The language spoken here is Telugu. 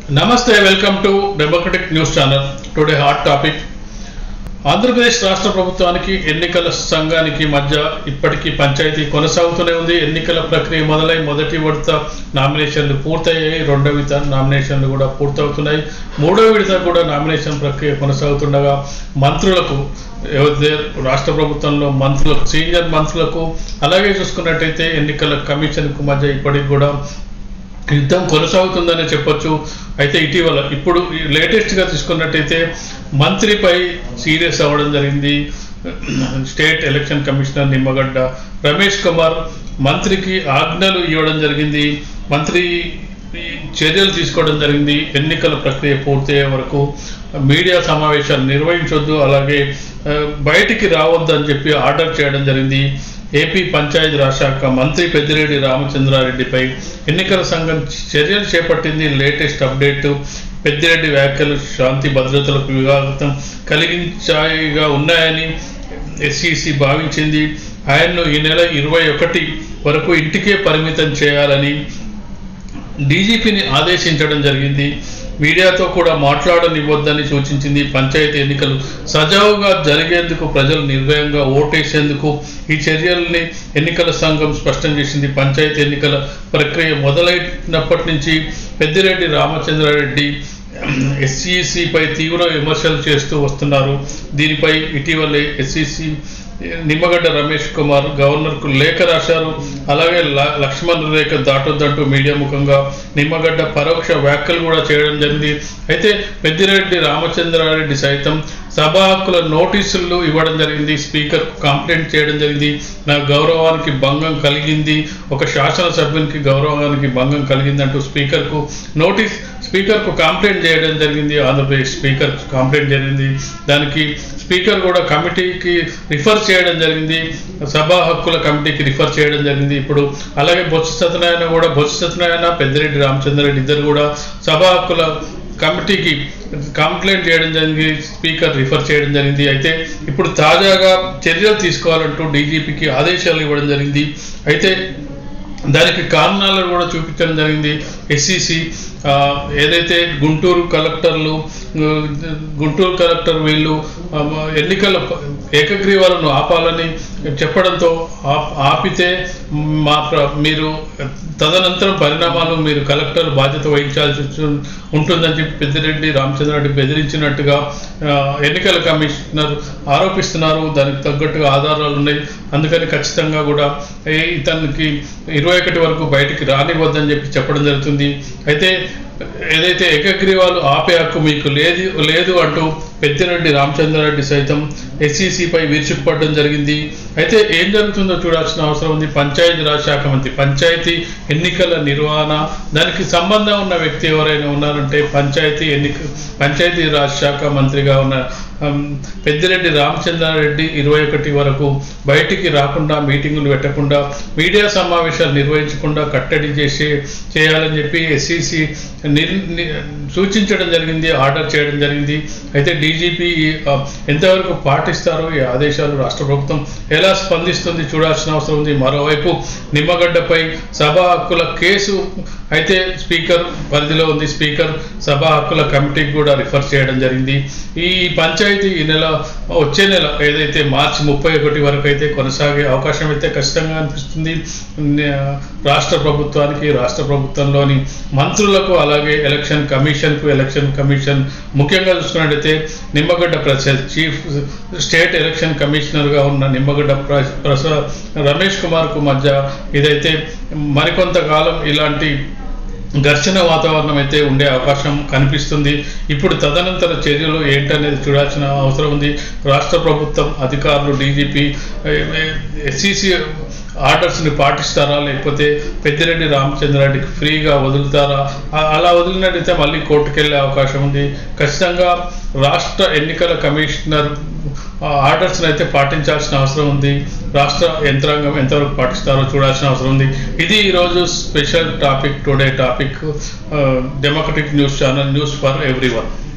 నమస్తే welcome to democratic news channel today hot topic Andhra Pradesh రాష్ట్ర ప్రభుత్వానికి ఎన్నికల సంఘానికి మధ్య ఇప్పటికీ పంచాయతీ కొనసాగుతూనే ఉంది ఎన్నికల ప్రక్రియ మొదలై మొదటి విడత నామినేషన్లు పూర్తయ్యాయి రెండో విడత నామినేషన్లు కూడా పూర్తవుతున్నాయి మూడో విడత కూడా నామినేషన్ ప్రక్రియ కొనసాగుతుండగా మంత్రులకు ఎవరైతే రాష్ట్ర ప్రభుత్వంలో మంత్రులకు సీనియర్ మంత్రులకు అలాగే చూసుకున్నట్టయితే ఎన్నికల కమిషన్కు మధ్య ఇప్పటికి కూడా యుద్ధం కొనసాగుతుందనే చెప్పొచ్చు అయితే ఇటీవల ఇప్పుడు లేటెస్ట్గా తీసుకున్నట్టయితే మంత్రిపై సీరియస్ అవ్వడం జరిగింది state election commissioner Nimmagadda Ramesh Kumar మంత్రికి ఆజ్ఞలు ఇవ్వడం జరిగింది మంత్రి చర్యలు తీసుకోవడం జరిగింది ఎన్నికల ప్రక్రియ పూర్తయ్యే వరకు మీడియా సమావేశాలు నిర్వహించొద్దు అలాగే ఆ, బయటికి రావద్దు అని చెప్పి ఆర్డర్ చేయడం జరిగింది ఏపీ పంచాయతీ రాజ్ శాఖ మంత్రి పెద్దిరెడ్డి రామచంద్రారెడ్డిపై ఎన్నికల సంఘం చర్యలు చేపట్టింది లేటెస్ట్ అప్డేట్ పెద్దిరెడ్డి వ్యాఖ్యలు శాంతి భద్రతలకు విఘాతం కలిగించాయిగా ఉన్నాయని ఎస్ఈసి భావించింది ఆయన్ను ఈ నెల ఇరవై ఒకటి వరకు ఇంటికే పరిమితం చేయాలని డీజీపీని ఆదేశించడం జరిగింది మీడియాతో కూడా మాట్లాడనివ్వద్దని సూచించింది పంచాయతీ ఎన్నికలు సజావుగా జరిగేందుకు ప్రజలు నిర్భయంగా ఓటేసేందుకు ఈ చర్యల్ని ఎన్నికల సంఘం స్పష్టం చేసింది పంచాయతీ ఎన్నికల ప్రక్రియ మొదలైనప్పటి నుంచి పెద్దిరెడ్డి రామచంద్రారెడ్డి ఎస్ఈసిపై తీవ్ర విమర్శలు చేస్తూ వస్తున్నారు దీనిపై ఇటీవలే ఎస్ఈసి నిమ్మగడ్డ రమేష్ కుమార్ గవర్నర్కు లేఖ రాశారు అలాగే ల- లక్ష్మణ్ రేఖ దాటొద్దంటూ మీడియా ముఖంగా నిమ్మగడ్డ పరోక్ష వ్యాఖ్యలు కూడా చేయడం జరిగింది అయితే పెద్దిరెడ్డి రామచంద్రారెడ్డి సైతం సభా హక్కుల నోటీసులు ఇవ్వడం జరిగింది స్పీకర్ కంప్లైంట్ చేయడం జరిగింది నా గౌరవానికి భంగం కలిగింది ఒక శాసనసభ్యునికి గౌరవానికి భంగం కలిగిందంటూ స్పీకర్కు నోటీస్ స్పీకర్కు కంప్లైంట్ చేయడం జరిగింది ఆంధ్రప్రదేశ్ స్పీకర్ కంప్లైంట్ జరిగింది దానికి స్పీకర్ కూడా కమిటీకి రిఫర్ చేయడం జరిగింది సభా హక్కుల కమిటీకి రిఫర్ చేయడం జరిగింది ఇప్పుడు అలాగే బొత్స సత్యనారాయణ కూడా బొత్స సత్యనారాయణ పెద్దిరెడ్డి రామచంద్రరెడ్డి ఇద్దరు కూడా సభా హక్కుల కమిటీకి కంప్లైంట్ చేయడం జరిగింది స్పీకర్ రిఫర్ చేయడం జరిగింది అయితే ఇప్పుడు తాజాగా చర్యలు తీసుకోవాలంటూ డీజీపీకి ఆదేశాలు ఇవ్వడం జరిగింది అయితే దానికి కారణాలను కూడా చూపించడం జరిగింది ఎస్సిసి ఏదైతే గుంటూరు కలెక్టర్లు ఆ, గుంటూరు కలెక్టర్ వీళ్ళు ఆ, ఎన్నికల ప- ఏకగ్రీవాలను ఆపాలని చెప్పడంతో ఆప్- ఆపితే మా ప్ర- మీరు తదనంతరం పరిణామాలు మీరు కలెక్టర్ బాధ్యత వహించాల్సి వచ్చి- ఉంటుందని చెప్పి పెద్దిరెడ్డి రామచంద్రారెడ్డి బెదిరించినట్టుగా ఆ, ఎన్నికల కమిషనర్ ఆరోపిస్తున్నారు దానికి తగ్గట్టుగా ఆధారాలు ఉన్నాయి అందుకని ఖచ్చితంగా కూడా ఏ ఇతనికి ఇరవై ఒకటి వరకు బయటికి రానివ్వద్దని చెప్పి చెప్పడం జరుగుతుంది అయితే ఏదైతే ఏకగ్రీవాలు ఆపే హక్కు మీకు లేదు లేదు అంటూ పెద్దిరెడ్డి రామచంద్రారెడ్డి సైతం ఎస్సీసీపై విరుచుకుపడడం జరిగింది అయితే ఏం జరుగుతుందో చూడాల్సిన అవసరం ఉంది పంచాయతీ రాజ్ శాఖ మంత్రి పంచాయతీ ఎన్నికల నిర్వహణ దానికి సంబంధం ఉన్న వ్యక్తి ఎవరైనా ఉన్నారంటే పంచాయతీ ఎన్నిక పంచాయతీ రాజ్ శాఖ మంత్రిగా ఉన్న ఉమ్, పెద్దిరెడ్డి రామచంద్రారెడ్డి ఇరవై ఒకటి వరకు బయటికి రాకుండా మీటింగులు పెట్టకుండా మీడియా సమావేశాలు నిర్వహించకుండా కట్టడి చేసి చేయాలని చెప్పి ఎస్సీసీ సూచించడం జరిగింది ఆర్డర్ చేయడం జరిగింది అయితే డీజీపీ ఎంతవరకు పాటిస్తారో ఈ ఆదేశాలు రాష్ట్ర ప్రభుత్వం ఎలా స్పందిస్తుంది చూడాల్సిన అవసరం ఉంది మరోవైపు నిమ్మగడ్డపై సభా హక్కుల కేసు అయితే స్పీకర్ పరిధిలో ఉంది స్పీకర్ సభా హక్కుల కమిటీకి కూడా రిఫర్ చేయడం జరిగింది ఈ పంచాయతీ ఈ నెల వచ్చే నెల ఏదైతే మార్చి ముప్పై ఒకటి వరకు అయితే కొనసాగే అవకాశం అయితే ఖచ్చితంగా అనిపిస్తుంది న- రాష్ట్ర ప్రభుత్వానికి రాష్ట్ర ప్రభుత్వంలోని మంత్రులకు అలాగే ఎలక్షన్ కమిషన్కు ఎలక్షన్ కమిషన్ ముఖ్యంగా చూసుకున్నట్టయితే Nimmagadda Prasad chief state election కమిషనర్గా ఉన్న నిమ్మగడ్డ ప్ర- ప్రసాద్ రమేష్ కుమార్కు మధ్య ఇదైతే మరికొంతకాలం ఇలాంటి ఘర్షణ వాతావరణం అయితే ఉండే అవకాశం కనిపిస్తుంది ఇప్పుడు తదనంతర చర్యలు ఏంటనేది చూడాల్సిన అవసరం ఉంది రాష్ట్ర ప్రభుత్వం అధికారులు డీజీపీ ఎస్సీసీ ఆర్డర్స్ని పాటిస్తారా లేకపోతే పెద్దిరెడ్డి రామచంద్రారెడ్డికి ఫ్రీగా వదులుతారా ఆ- అలా వదిలినట్టయితే మళ్ళీ కోర్టుకు వెళ్ళే అవకాశం ఉంది ఖచ్చితంగా రాష్ట్ర ఎన్నికల కమిషనర్ ఆర్డర్స్ని అయితే పాటించాల్సిన అవసరం ఉంది రాష్ట్ర యంత్రాంగం ఎంతవరకు పాటిస్తారో చూడాల్సిన అవసరం ఉంది ఇది ఈరోజు special topic today topic democratic news channel news for every one